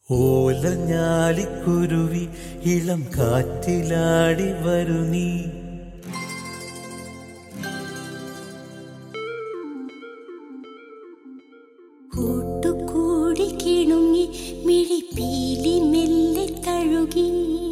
ഓലഞ്ഞാലിക്കുരുവി ഇളം കാറ്റിലാടി വരു നീ കൂട്ടുകൂടി കിണുങ്ങി മിഴിപ്പീലി മെല്ലെ തഴുകി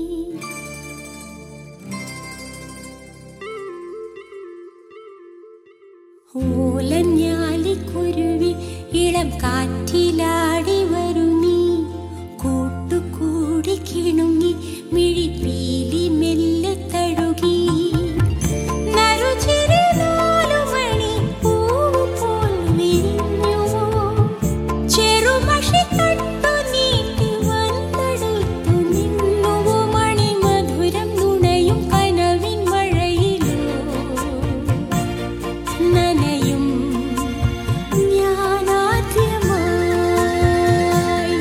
ഓലഞ്ഞാലിക്കുരുവി ഇളം കാറ്റിലാടി വരു നീ കൂട്ടുകൂടി കിണുങ്ങി മിഴിപ്പീലി മെല്ലെ തഴുകി നറുചിരി നാലുമണി പൂവ് പോൽ വിരിഞ്ഞുവോ ചെറുമഷി തട്ടു നീട്ടി വന്നെടുത്തു നിന്നുവോ മണിമധുരം നുണയും കനവിൻ മഴയിലോ നനയും ഞാനാദ്യമായി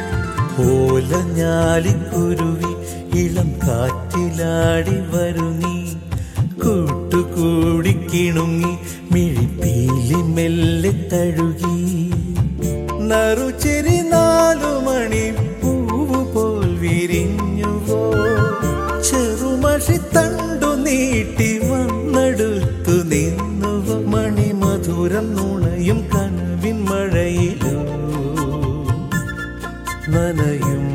ഓലഞ്ഞാലിക്കുരുവി ഇളം കാറ്റിലാടി വരു നീ കൂട്ടുകൂടി കിണുങ്ങി മിഴിപ്പീലി മെല്ലെ തഴുകി നറുചെരി നാലു മണി പൂവ് പോൽ വിരിഞ്ഞുവോ ചെറുമഷി തണ്ടു നീട്ടി വന്നെടുത്തു നിന്നുവോ മണിമധുരം നുണയും കനവിൻ മഴയിലോ നനയും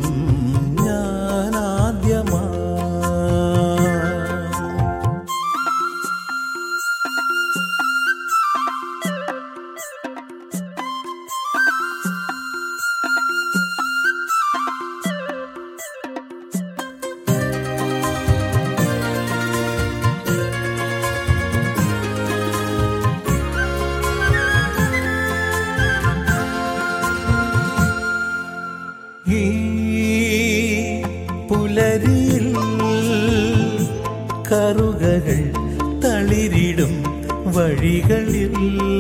ഞാനാദ്യമാ ഈ പുലരിയിൽ കറുകകൾ തളിരിടും വഴികളിൽ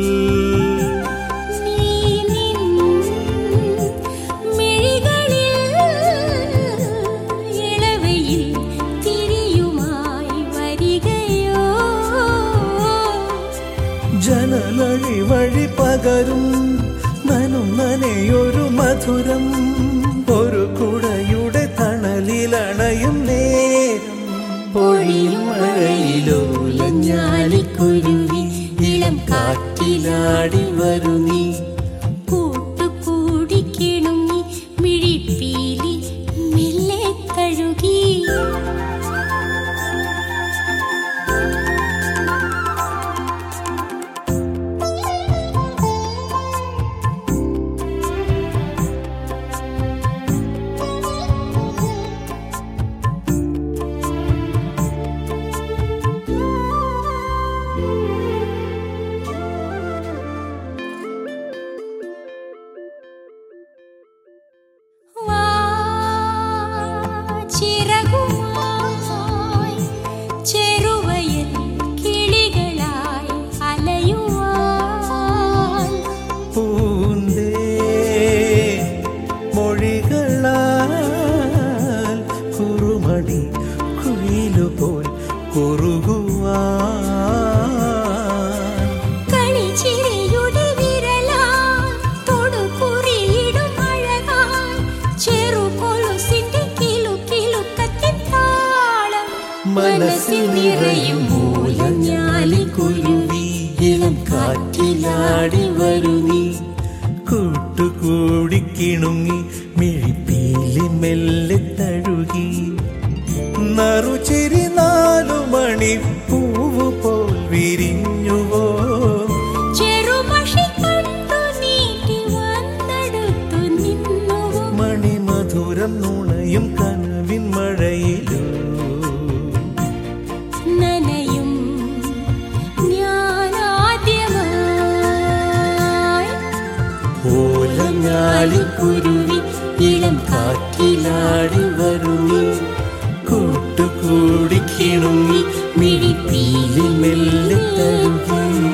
നീ നിൻ മിഴികളിൽ ഇളവയിൽ തിരിയുമായി വരികയോ ജനലഴി വഴി പകരും നനും നനയൊരു മധുരം ഒരു കുടയുടെ തണലിലണയും നേരം പൊഴിയും മഴയിലോലഞ്ഞാലിക്കുരുവി ഇളം കാറ്റിലാടി വരു നീ കൂട്ടുകൂടി കിണുങ്ങി മിഴിപ്പീലി മെല്ലെ തഴുകി വാ ചിറകുമായി ചെറുവയൽ കിളികളായി അലയുവാൻ പൂന്തേ മൊഴികളാൽ കുറുമണി കുയിലുപോൽ കുറുകുവാൻ കളിച്ചിരിയുടെ വിരലാൽ തൊടുകുറിയിടും അഴകാൽ ചെറുകൊലുസിന്റെ കിലുക്കിലുക്കത്തിൻ താളം മനസ്സിൽ നിറയും മൂലഞ്ഞാലിക്കുരുവി ഇളം കാറ്റിലാടി വരു നീ കൂട്ടുകൂടി കിണുങ്ങി മിഴിപ്പീലി മെല്ലെ തഴുകി നറുചെരി നാലു മണി പൂവ് പോൽ വിരിഞ്ഞുവോ ചെറുമഷി കണ്ടു നീട്ടി വന്നെടുത്തു നിന്നുവോ മണിമധുരം നുണയും കനവിൻ മഴയിലോ നനയും ഞാനാദ്യമായി ഓലഞ്ഞാലിക്കുരുവി ഇളം കാറ്റിലാടി വരു നീ കൂട്ടുകൂടി കിണുങ്ങി മിഴിപ്പീലി മെല്ലെ തഴുകി